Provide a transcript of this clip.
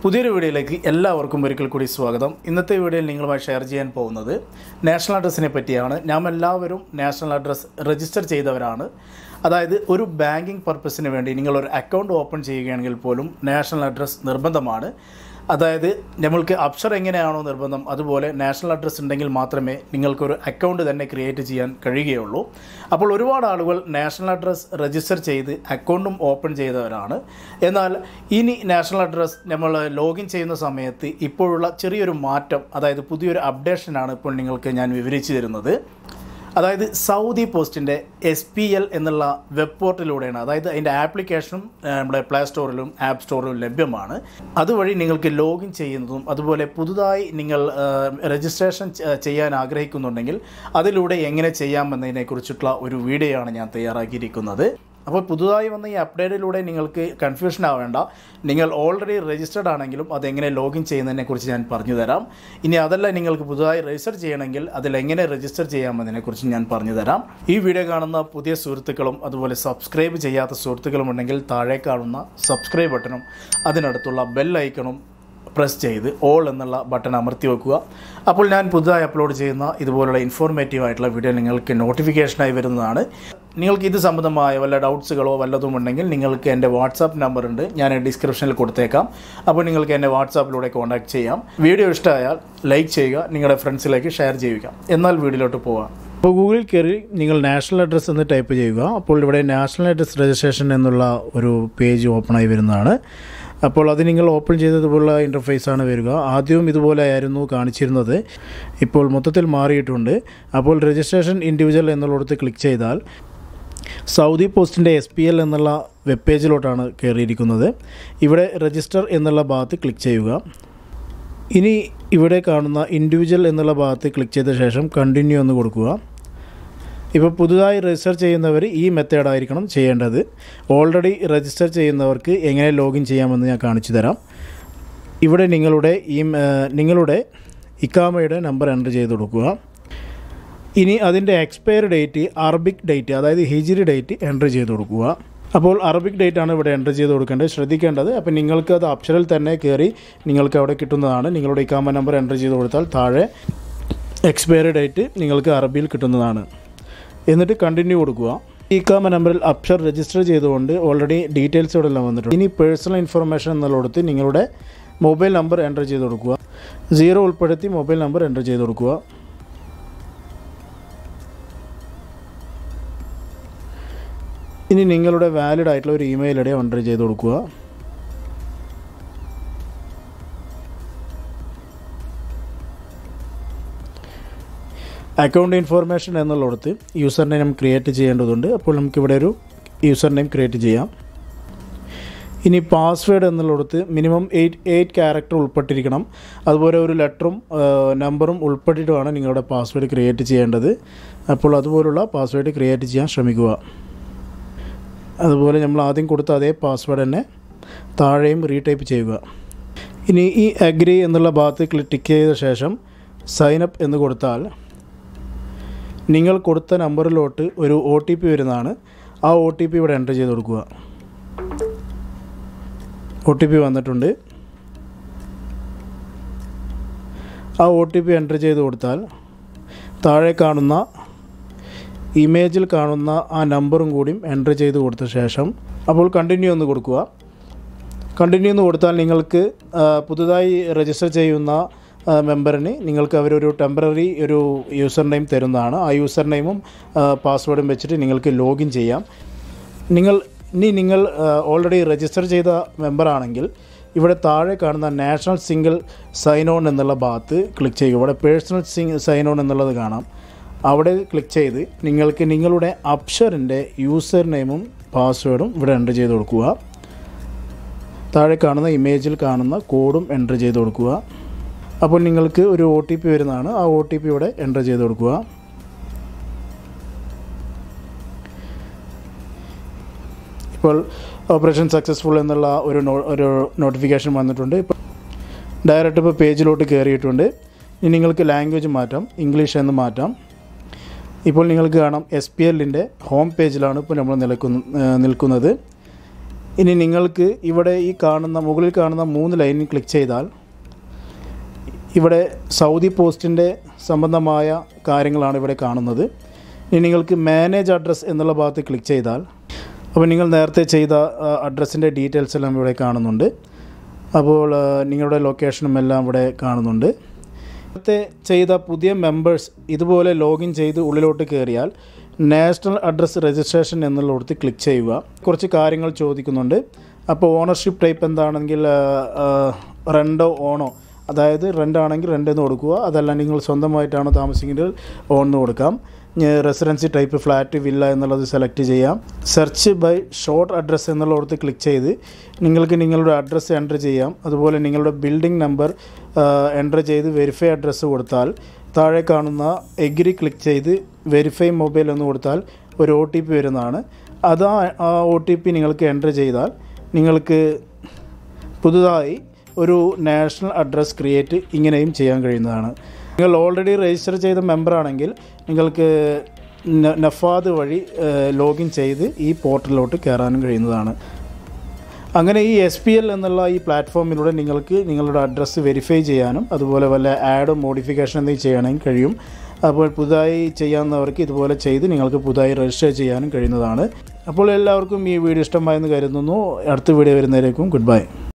പുതിയൊരു വീഡിയോയിലേക്ക് എല്ലാവർക്കും ഒരിക്കൽ കൂടി സ്വാഗതം ഇന്നത്തെ വീഡിയോയിൽ നിങ്ങളുമായി ഷെയർ ചെയ്യാൻ പോകുന്നത് നാഷണൽ അഡ്രസ്സിനെ പറ്റിയാണ് നാം എല്ലാവരും നാഷണൽ അഡ്രസ്സ് രജിസ്റ്റർ ചെയ്തവരാണ് അതായത് ഒരു ബാങ്കിങ് പർപ്പസിന് വേണ്ടി നിങ്ങളൊരു അക്കൗണ്ട് ഓപ്പൺ ചെയ്യുകയാണെങ്കിൽ പോലും നാഷണൽ അഡ്രസ്സ് നിർബന്ധമാണ് അതായത് നമ്മൾക്ക് അപ്ഷർ എങ്ങനെയാണോ നിർബന്ധം അതുപോലെ നാഷണൽ അഡ്രസ്സ് ഉണ്ടെങ്കിൽ മാത്രമേ നിങ്ങൾക്കൊരു അക്കൗണ്ട് തന്നെ ക്രിയേറ്റ് ചെയ്യാൻ കഴിയുകയുള്ളൂ അപ്പോൾ ഒരുപാട് ആളുകൾ നാഷണൽ അഡ്രസ്സ് രജിസ്റ്റർ ചെയ്ത് അക്കൗണ്ടും ഓപ്പൺ ചെയ്തവരാണ് എന്നാൽ ഇനി നാഷണൽ അഡ്രസ്സ് നമ്മൾ ലോഗിൻ ചെയ്യുന്ന സമയത്ത് ഇപ്പോഴുള്ള ചെറിയൊരു മാറ്റം അതായത് പുതിയൊരു അപ്ഡേഷനാണ് ഇപ്പോൾ നിങ്ങൾക്ക് ഞാൻ വിവരിച്ചു തരുന്നത് അതായത് സൗദി പോസ്റ്റിൻ്റെ എസ് പി എൽ എന്നുള്ള വെബ് പോർട്ടലിലൂടെയാണ് അതായത് അതിൻ്റെ ആപ്ലിക്കേഷനും ആ, നമ്മുടെ പ്ലേ സ്റ്റോറിലും ആപ്പ് സ്റ്റോറിലും ലഭ്യമാണ് അതുവഴി നിങ്ങൾക്ക് ലോഗിൻ ചെയ്യുന്നതും അതുപോലെ പുതുതായി നിങ്ങൾ ആ, രജിസ്ട്രേഷൻ ചെ- ചെയ്യാൻ ആഗ്രഹിക്കുന്നുണ്ടെങ്കിൽ അതിലൂടെ എങ്ങനെ ചെയ്യാമെന്നതിനെക്കുറിച്ചിട്ടുള്ള ഒരു വീഡിയോ ആണ് ഞാൻ തയ്യാറാക്കിയിരിക്കുന്നത് അപ്പോൾ പുതുതായി വന്ന ഈ അപ്ഡേറ്റിലൂടെ നിങ്ങൾക്ക് കൺഫ്യൂഷൻ ആവേണ്ട നിങ്ങൾ ഓൾറെഡി രജിസ്റ്റർഡ് ആണെങ്കിലും അതെങ്ങനെ ലോഗിൻ ചെയ്യുന്നതിനെക്കുറിച്ച് ഞാൻ പറഞ്ഞു തരാം ഇനി അതല്ല നിങ്ങൾക്ക് പുതുതായി രജിസ്റ്റർ ചെയ്യണമെങ്കിൽ അതിൽ എങ്ങനെ രജിസ്റ്റർ ചെയ്യാമെന്നതിനെക്കുറിച്ച് ഞാൻ പറഞ്ഞു തരാം ഈ വീഡിയോ കാണുന്ന പുതിയ സുഹൃത്തുക്കളും അതുപോലെ സബ്സ്ക്രൈബ് ചെയ്യാത്ത സുഹൃത്തുക്കളും ഉണ്ടെങ്കിൽ താഴെ കാണുന്ന സബ്സ്ക്രൈബ് ബട്ടണും അതിനടുത്തുള്ള ബെൽ ഐക്കണും പ്രസ് ചെയ്ത് ഓൾ എന്നുള്ള ബട്ടൺ അമർത്തി വെക്കുക അപ്പോൾ ഞാൻ പുതുതായി അപ്ലോഡ് ചെയ്യുന്ന ഇതുപോലുള്ള ഇൻഫോർമേറ്റീവ് ആയിട്ടുള്ള വീഡിയോ നിങ്ങൾക്ക് നോട്ടിഫിക്കേഷനായി വരുന്നതാണ് നിങ്ങൾക്ക് ഇത് സംബന്ധമായ വല്ല ഡൗട്ട്സുകളോ വല്ലതും ഉണ്ടെങ്കിൽ നിങ്ങൾക്ക് എൻ്റെ വാട്സാപ്പ് നമ്പർ ഉണ്ട് ഞാൻ ഡിസ്ക്രിപ്ഷനിൽ കൊടുത്തേക്കാം അപ്പോൾ നിങ്ങൾക്ക് എന്നെ വാട്സാപ്പിലൂടെ കോൺടാക്ട് ചെയ്യാം വീഡിയോ ഇഷ്ടമായാൽ ലൈക്ക് ചെയ്യുക നിങ്ങളുടെ ഫ്രണ്ട്സിലേക്ക് ഷെയർ ചെയ്യുക എന്നാൽ വീഡിയോയിലോട്ട് പോവാം അപ്പോൾ ഗൂഗിളിൽ കയറി നിങ്ങൾ നാഷണൽ അഡ്രസ്സ് എന്ന് ടൈപ്പ് ചെയ്യുക അപ്പോൾ ഇവിടെ നാഷണൽ അഡ്രസ് രജിസ്ട്രേഷൻ എന്നുള്ള ഒരു പേജ് ഓപ്പണായി വരുന്നതാണ് അപ്പോൾ അത് നിങ്ങൾ ഓപ്പൺ ചെയ്തതുപോലുള്ള ഇൻ്റർഫേസ് ആണ് വരിക ആദ്യവും ഇതുപോലെ ആയിരുന്നു കാണിച്ചിരുന്നത് ഇപ്പോൾ മൊത്തത്തിൽ മാറിയിട്ടുണ്ട് അപ്പോൾ രജിസ്ട്രേഷൻ ഇൻഡിവിജ്വൽ എന്നുള്ളിടത്ത് ക്ലിക്ക് ചെയ്താൽ സൗദി പോസ്റ്റിൻ്റെ എസ് പി എൽ എന്നുള്ള വെബ് പേജിലോട്ടാണ് കയറിയിരിക്കുന്നത് ഇവിടെ രജിസ്റ്റർ എന്നുള്ള ഭാഗത്ത് ക്ലിക്ക് ചെയ്യുക ഇനി ഇവിടെ കാണുന്ന ഇൻഡിവിജ്വൽ എന്നുള്ള ഭാഗത്ത് ക്ലിക്ക് ചെയ്ത ശേഷം കണ്ടിന്യൂ എന്ന് കൊടുക്കുക ഇപ്പോൾ പുതുതായി രജിസ്റ്റർ ചെയ്യുന്നവർ ഈ മെത്തേഡ് ആയിരിക്കണം ചെയ്യേണ്ടത് ഓൾറെഡി രജിസ്റ്റർ ചെയ്യുന്നവർക്ക് എങ്ങനെ ലോഗിൻ ചെയ്യാമെന്ന് ഞാൻ കാണിച്ചു തരാം ഇവിടെ നിങ്ങളുടെ ഈ ഏഹ്, നിങ്ങളുടെ ഇക്കാമയുടെ നമ്പർ എൻ്റർ ചെയ്ത് കൊടുക്കുക ഇനി അതിൻ്റെ എക്സ്പയർ ഡേറ്റ് അറബിക് ഡേറ്റ് അതായത് ഹിജിരി ഡേറ്റ് എൻ്റർ ചെയ്ത് കൊടുക്കുക അപ്പോൾ അറബിക് ഡേറ്റ് ആണ് ഇവിടെ എൻ്റർ ചെയ്ത് കൊടുക്കേണ്ടത് ശ്രദ്ധിക്കേണ്ടത് അപ്പോൾ നിങ്ങൾക്ക് അത് അക്ഷരിൽ തന്നെ കയറി നിങ്ങൾക്ക് അവിടെ കിട്ടുന്നതാണ് നിങ്ങളുടെ ഇക്കാമ നമ്പർ എൻ്റർ ചെയ്ത് കൊടുത്താൽ താഴെ എക്സ്പയറി ഡേറ്റ് നിങ്ങൾക്ക് അറബിയിൽ കിട്ടുന്നതാണ് എന്നിട്ട് കണ്ടിന്യൂ കൊടുക്കുക ഇക്കാമ നമ്പറിൽ അപ്ഷർ രജിസ്റ്റർ ചെയ്തുകൊണ്ട് ഓൾറെഡി ഡീറ്റെയിൽസ് ഇവിടെ എല്ലാം വന്നിട്ടുണ്ട് ഇനി പേഴ്സണൽ ഇൻഫർമേഷൻ എന്നുള്ളിടത്ത് നിങ്ങളുടെ മൊബൈൽ നമ്പർ എൻ്റർ ചെയ്ത് കൊടുക്കുക സീറോ ഉൾപ്പെടുത്തി മൊബൈൽ നമ്പർ എൻ്റർ ചെയ്ത് കൊടുക്കുക ഇനി നിങ്ങളുടെ വാലിഡ് ആയിട്ടുള്ള ഒരു ഇമെയിൽ ഐ ഡി എൻ്റർ ചെയ്ത് കൊടുക്കുക അക്കൗണ്ട് ഇൻഫോർമേഷൻ എന്നുള്ളിടത്ത് യൂസർ നെയിം ക്രിയേറ്റ് ചെയ്യേണ്ടതുണ്ട് അപ്പോൾ നമുക്കിവിടെ ഒരു യൂസർ നെയിം ക്രിയേറ്റ് ചെയ്യാം ഇനി പാസ്വേഡ് എന്നുള്ളിടത്ത് മിനിമം എയ്റ്റ് എയ്റ്റ് ക്യാരക്ടർ ഉൾപ്പെട്ടിരിക്കണം അതുപോലെ ഒരു ലെറ്ററും നമ്പറും ഉൾപ്പെട്ടിട്ടുമാണ് നിങ്ങളുടെ പാസ്വേഡ് ക്രിയേറ്റ് ചെയ്യേണ്ടത് അപ്പോൾ അതുപോലുള്ള പാസ്വേഡ് ക്രിയേറ്റ് ചെയ്യാൻ ശ്രമിക്കുക അതുപോലെ നമ്മൾ ആദ്യം കൊടുത്ത അതേ പാസ്വേഡ് തന്നെ താഴെയും റീടൈപ്പ് ചെയ്യുക ഇനി ഈ അഗ്രി എന്നുള്ള ഭാഗത്ത് ക്ലിക്ക് ചെയ്ത ശേഷം സൈൻ അപ്പ് എന്ന് കൊടുത്താൽ നിങ്ങൾ കൊടുത്ത നമ്പറിലോട്ട് ഒരു ഒ ടി പി വരുന്നതാണ് ആ ഒ ടി പി ഇവിടെ എൻ്റർ ചെയ്ത് കൊടുക്കുക ഒ ടി പി വന്നിട്ടുണ്ട് ആ ഒ ടി പി എൻ്റർ ചെയ്ത് കൊടുത്താൽ താഴെ കാണുന്ന ഇമേജിൽ കാണുന്ന ആ നമ്പറും കൂടിയും എൻ്റർ ചെയ്ത് കൊടുത്ത ശേഷം അപ്പോൾ കണ്ടിന്യൂ എന്ന് കൊടുക്കുക കണ്ടിന്യൂ എന്ന് കൊടുത്താൽ നിങ്ങൾക്ക് ആ, പുതുതായി രജിസ്റ്റർ ചെയ്യുന്ന ആ, മെമ്പറിന് നിങ്ങൾക്ക് അവരൊരു ടെമ്പററി ഒരു യൂസർ നെയിം തരുന്നതാണ് ആ യൂസർ നെയിമും പാസ്വേഡും വെച്ചിട്ട് നിങ്ങൾക്ക് ലോഗിൻ ചെയ്യാം നിങ്ങൾ ഇനി നിങ്ങൾ ഓൾറെഡി രജിസ്റ്റർ ചെയ്ത മെമ്പറാണെങ്കിൽ ഇവിടെ താഴെ കാണുന്ന നാഷണൽ സിംഗിൾ സൈൻ ഓൺ എന്നുള്ള ഭാഗത്ത് ക്ലിക്ക് ചെയ്യുക ഇവിടെ പേഴ്സണൽ സിംഗ് സൈൻ ഓൺ എന്നുള്ളത് കാണാം അവിടെ ക്ലിക്ക് ചെയ്ത് നിങ്ങൾക്ക് നിങ്ങളുടെ അപ്ഷറിൻ്റെ യൂസർ നെയിമും പാസ്വേഡും ഇവിടെ എൻ്റർ ചെയ്ത് കൊടുക്കുക താഴെ കാണുന്ന ഇമേജിൽ കാണുന്ന കോഡും എൻ്റർ ചെയ്ത് കൊടുക്കുക അപ്പോൾ നിങ്ങൾക്ക് ഒരു ഒ ടി പി വരുന്നതാണ് ആ ഒ ടി പി ഇവിടെ എൻ്റർ ചെയ്ത് കൊടുക്കുക ഇപ്പോൾ ഓപ്പറേഷൻ സക്സസ്ഫുൾ എന്നുള്ള ഒരു നോ ഒരു നോട്ടിഫിക്കേഷൻ വന്നിട്ടുണ്ട് ഇപ്പോൾ ഡയറക്റ്റ് ഇപ്പോൾ പേജിലോട്ട് കയറിയിട്ടുണ്ട് ഇനി നിങ്ങൾക്ക് ലാംഗ്വേജ് മാറ്റാം ഇംഗ്ലീഷ് എന്ന് മാറ്റാം ഇപ്പോൾ നിങ്ങൾക്ക് കാണാം എസ് പി എല്ലിൻ്റെ ഹോം പേജിലാണ് ഇപ്പോൾ നമ്മൾ നിൽക്കുന്ന ഏഹ് നിൽക്കുന്നത് ഇനി നിങ്ങൾക്ക് ഇവിടെ ഈ കാണുന്ന മുകളിൽ കാണുന്ന മൂന്ന് ലൈനിൽ ക്ലിക്ക് ചെയ്താൽ ഇവിടെ സൗദി പോസ്റ്റിൻ്റെ സംബന്ധമായ കാര്യങ്ങളാണ് ഇവിടെ കാണുന്നത് ഇനി നിങ്ങൾക്ക് മാനേജ് അഡ്രസ്സ് എന്നുള്ള ഭാഗത്ത് ക്ലിക്ക് ചെയ്താൽ അപ്പോൾ നിങ്ങൾ നേരത്തെ ചെയ്ത അഡ്രസ്സിൻ്റെ ഡീറ്റെയിൽസ് എല്ലാം ഇവിടെ കാണുന്നുണ്ട് അപ്പോൾ ആ, നിങ്ങളുടെ ലൊക്കേഷനും എല്ലാം ഇവിടെ കാണുന്നുണ്ട് നേരത്തെ ചെയ്ത പുതിയ മെമ്പേഴ്സ് ഇതുപോലെ ലോഗിൻ ചെയ്ത് ഉള്ളിലോട്ട് കയറിയാൽ നാഷണൽ അഡ്രസ് രജിസ്ട്രേഷൻ എന്നുള്ളിടത്ത് ക്ലിക്ക് ചെയ്യുക കുറച്ച് കാര്യങ്ങൾ ചോദിക്കുന്നുണ്ട് അപ്പോൾ ഓണർഷിപ്പ് ടൈപ്പ് എന്താണെങ്കിൽ റെൻഡോ ഓണോ അതായത് റെൻ്റ് ആണെങ്കിൽ റെൻ്റ് എന്ന് കൊടുക്കുക അതല്ല നിങ്ങൾ സ്വന്തമായിട്ടാണ് താമസിക്കുന്നത് ഓൺ എന്ന് കൊടുക്കാം റെസിഡൻസി ടൈപ്പ് ഫ്ലാറ്റ് വില്ല എന്നുള്ളത് സെലക്ട് ചെയ്യാം സെർച്ച് ബൈ ഷോർട്ട് അഡ്രസ്സ് എന്നുള്ളിടത്ത് ക്ലിക്ക് ചെയ്ത് നിങ്ങൾക്ക് നിങ്ങളുടെ അഡ്രസ്സ് എൻ്റർ ചെയ്യാം അതുപോലെ നിങ്ങളുടെ ബിൽഡിംഗ് നമ്പർ എൻ്റർ ചെയ്ത് വെരിഫൈ അഡ്രസ്സ് കൊടുത്താൽ താഴെ കാണുന്ന എഗ്രി ക്ലിക്ക് ചെയ്ത് വെരിഫൈ മൊബൈൽ എന്ന് കൊടുത്താൽ ഒരു ഒ ടി പി വരുന്നതാണ് അത് ആ- ആ ഒ ടി പി നിങ്ങൾക്ക് എൻ്റർ ചെയ്താൽ നിങ്ങൾക്ക് പുതുതായി ഒരു നാഷണൽ അഡ്രസ് ക്രിയേറ്റ് ഇങ്ങനെയും ചെയ്യാൻ കഴിയുന്നതാണ് നിങ്ങൾ ഓൾറെഡി രജിസ്റ്റർ ചെയ്ത മെമ്പറാണെങ്കിൽ നിങ്ങൾക്ക് ന- നഫാദ് വഴി ലോഗിൻ ചെയ്ത് ഈ പോർട്ടലിലോട്ട് കയറാനും കഴിയുന്നതാണ് അങ്ങനെ ഈ എസ് പി എൽ എന്നുള്ള ഈ പ്ലാറ്റ്ഫോമിലൂടെ നിങ്ങൾക്ക് നിങ്ങളുടെ അഡ്രസ്സ് വെരിഫൈ ചെയ്യാനും അതുപോലെ വല്ല ആഡ് മോഡിഫിക്കേഷൻ എന്തെങ്കിലും ചെയ്യാനും കഴിയും അപ്പോൾ പുതുതായി ചെയ്യാവുന്നവർക്ക് ഇതുപോലെ ചെയ്ത് നിങ്ങൾക്ക് പുതുതായി രജിസ്റ്റർ ചെയ്യാനും കഴിയുന്നതാണ് അപ്പോൾ എല്ലാവർക്കും ഈ വീഡിയോ ഇഷ്ടമായെന്ന് കരുതുന്നു അടുത്ത വീഡിയോ വരുന്നതിലേക്കും ഗുഡ് ബൈ